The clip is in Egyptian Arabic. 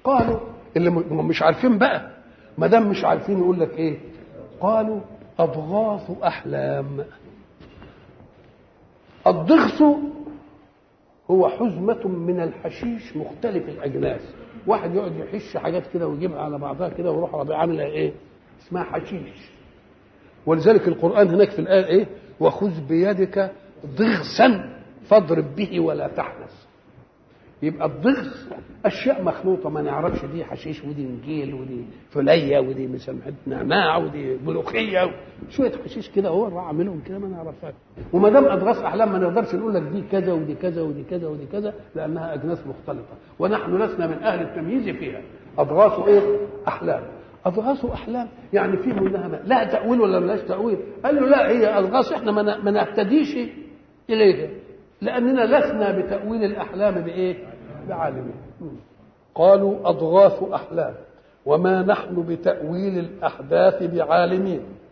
قالوا اللي م- مش عارفين بقى ما دام مش عارفين يقول لك ايه قالوا اضغاث احلام الضغث هو حزمة من الحشيش مختلف الأجناس واحد يقعد يحش حاجات كده ويجيبها على بعضها كده ويروح ربيع عاملها إيه اسمها حشيش ولذلك القرآن هناك في الآية إيه وخذ بيدك ضغثا فاضرب به ولا تحنث يبقى الضغث اشياء مخلوطه ما نعرفش دي حشيش ودي نجيل ودي فليه ودي مثلا نعناع ودي ملوخيه شويه حشيش كده هو راح عاملهم كده ما نعرفهاش وما دام اضغاث احلام ما نقدرش نقول لك دي كذا ودي كذا ودي كذا ودي كذا لانها اجناس مختلطه ونحن لسنا من اهل التمييز فيها اضغاث ايه؟ احلام اضغاث احلام يعني في منها ما. لا تاويل ولا ملاش تاويل قال له لا هي اضغاث احنا ما ن- ما نهتديش اليها لاننا لسنا بتاويل الاحلام بايه بعالمين قالوا اضغاث احلام وما نحن بتاويل الاحداث بعالمين